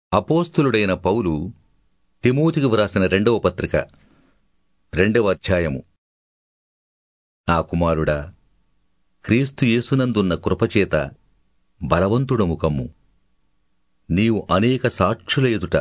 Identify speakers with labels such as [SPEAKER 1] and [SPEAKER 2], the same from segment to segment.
[SPEAKER 1] అపోస్తులుడైన పౌలు తిమోతికి వ్రాసిన రెండవ పత్రిక రెండవ అధ్యాయము నా కుమారుడా క్రీస్తు యేసునందున్న కృపచేత బలవంతుడము కమ్ము నీవు అనేక సాక్షుల ఎదుట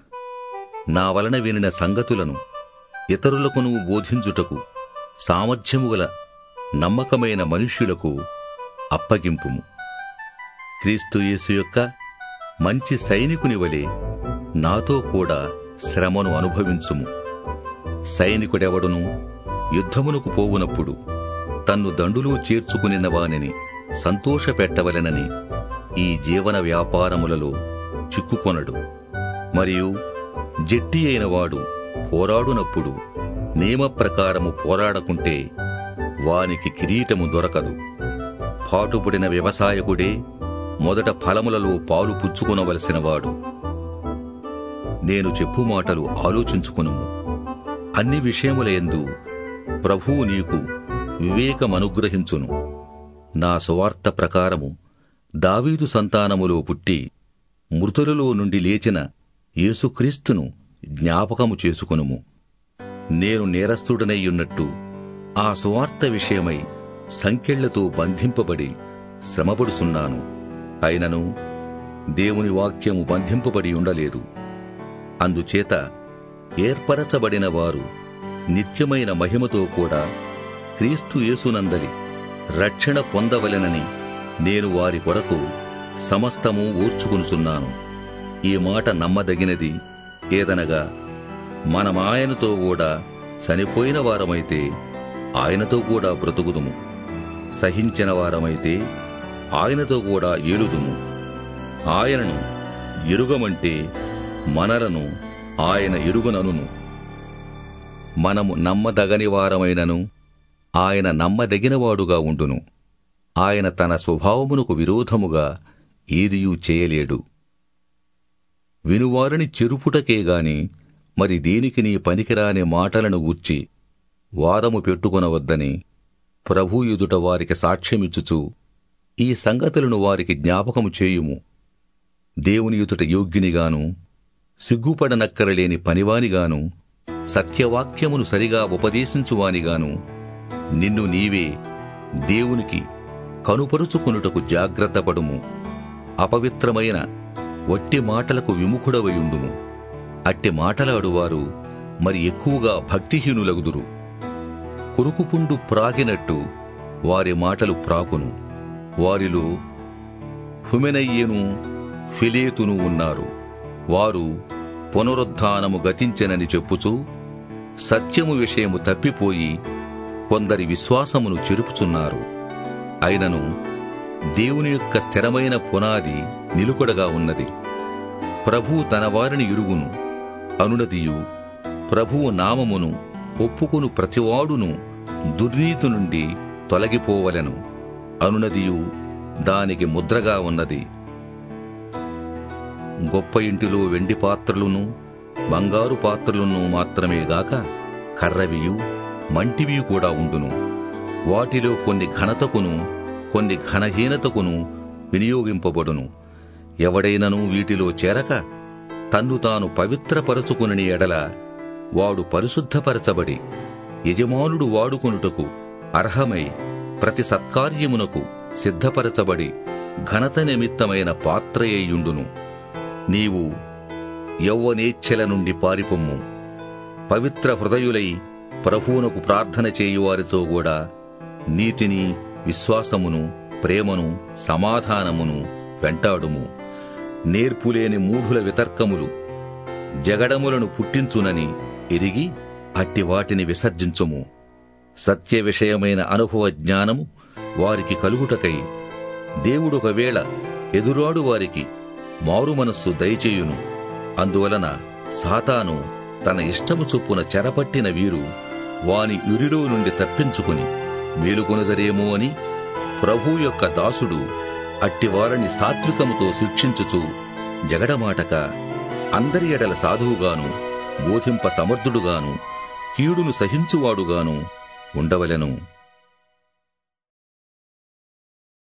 [SPEAKER 1] నా వలన వినిన సంగతులను ఇతరులకు నువ్వు బోధించుటకు సామర్థ్యము గల నమ్మకమైన మనుష్యులకు అప్పగింపుము క్రీస్తు యేసు యొక్క మంచి సైనికుని వలె నాతో కూడా శ్రమను అనుభవించుము సైనికుడెవడును యుద్ధమునకు పోవునప్పుడు తన్ను దండులో చేర్చుకునిన వానిని సంతోషపెట్టవలెనని ఈ జీవన వ్యాపారములలో చిక్కుకొనడు మరియు జట్టి అయిన వాడు పోరాడునప్పుడు నియమప్రకారము పోరాడకుంటే వానికి కిరీటము దొరకదు పాటుపడిన వ్యవసాయకుడే మొదట ఫలములలో పాలు పుచ్చుకొనవలసిన వాడు నేను చెప్పు మాటలు ఆలోచించుకునుము అన్ని విషయములయందు ప్రభువు నీకు వివేకమనుగ్రహించును నా సువార్త ప్రకారము దావీదు సంతానములో పుట్టి మృతులలో నుండి లేచిన యేసుక్రీస్తును జ్ఞాపకము చేసుకొనుము నేను నేరస్తుడనయ్యున్నట్టు ఆ సువార్త విషయమై సంకెళ్లతో బంధింపబడి శ్రమపడుచున్నాను అయినను దేవుని వాక్యము బంధింపబడి ఉండలేదు అందుచేత ఏర్పరచబడిన వారు నిత్యమైన మహిమతో కూడా క్రీస్తు యేసునందలి రక్షణ పొందవలెనని నేను వారి కొరకు సమస్తము ఓర్చుకునుచున్నాను ఈ మాట నమ్మదగినది ఏదనగా మనమాయనతో కూడా చనిపోయిన వారమైతే ఆయనతో కూడా బ్రతుకుదుము సహించిన వారమైతే ఆయనతో కూడా ఏలుదుము ఆయనను ఎరుగమంటే మనలను ఆయన ఎరుగననును మనము నమ్మదగని వారమైనను ఆయన నమ్మదగినవాడుగా ఉండును ఆయన తన స్వభావమునకు విరోధముగా ఏదియూ చేయలేడు వినువారిని చెరుపుటకే గాని మరి దేనికి నీ పనికిరాని మాటలను గూర్చి వాదము పెట్టుకొనవద్దని ప్రభు ఎదుట వారికి సాక్ష్యమిచ్చుచు ఈ సంగతులను వారికి జ్ఞాపకము చేయుము దేవుని ఎదుట యోగ్యునిగాను సిగ్గుపడనక్కరలేని పనివానిగాను సత్యవాక్యమును సరిగా ఉపదేశించువానిగాను నిన్ను నీవే దేవునికి కనుపరుచుకొనుటకు జాగ్రత్తపడుము అపవిత్రమైన వట్టి మాటలకు విముఖుడవయుండుము అట్టి మాటలాడువారు మరి ఎక్కువగా భక్తిహీనులగుదురు కురుకుపుండు ప్రాగినట్టు వారి మాటలు ప్రాకును వారిలో హుమెనయ్యను ఫిలేతును ఉన్నారు వారు పునరుత్థానము గతించెనని చెప్పుచూ సత్యము విషయము తప్పిపోయి కొందరి విశ్వాసమును చెరుపుచున్నారు అయినను దేవుని యొక్క స్థిరమైన పునాది నిలుకడగా ఉన్నది ప్రభువు తన వారిని ఇరుగును అనునదియు ప్రభువు నామమును ఒప్పుకును ప్రతివాడును దుర్నీతి నుండి తొలగిపోవలెను అనునదియు దానికి ముద్రగా ఉన్నది గొప్ప ఇంటిలో వెండి పాత్రలును బంగారు పాత్రలును మాత్రమే గాక కర్రవియు మంటివి కూడా ఉండును వాటిలో కొన్ని ఘనతకును కొన్ని ఘనహీనతకును వినియోగింపబడును ఎవడైనను వీటిలో చేరక తన్ను తాను పవిత్రపరచుకుని ఎడల వాడు పరిశుద్ధపరచబడి యజమానుడు వాడుకొనుటకు అర్హమై ప్రతి సత్కార్యమునకు సిద్ధపరచబడి ఘనత నిమిత్తమైన పాత్రయ్యుండును నీవు యౌవనేచ్ఛల నుండి పారిపొమ్ము పవిత్ర హృదయులై ప్రభువునకు ప్రార్థన చేయువారితో కూడా నీతిని విశ్వాసమును ప్రేమను సమాధానమును వెంటాడుము నేర్పులేని మూఢుల వితర్కములు జగడములను పుట్టించునని ఎరిగి అట్టి వాటిని విసర్జించుము సత్య విషయమైన అనుభవ జ్ఞానము వారికి కలుగుటకై దేవుడొకవేళ ఎదురాడు వారికి మారు మనస్సు దయచేయును అందువలన సాతాను తన ఇష్టము చొప్పున చెరపట్టిన వీరు వాని యురిలో నుండి తప్పించుకుని మేలుకొనుదరేమో అని ప్రభు యొక్క దాసుడు అట్టివారిని సాత్వికముతో శిక్షించుచు జగడమాటక అందరి ఎడల సాధువుగాను బోధింప సమర్థుడుగాను కీడును సహించువాడుగాను ఉండవలెను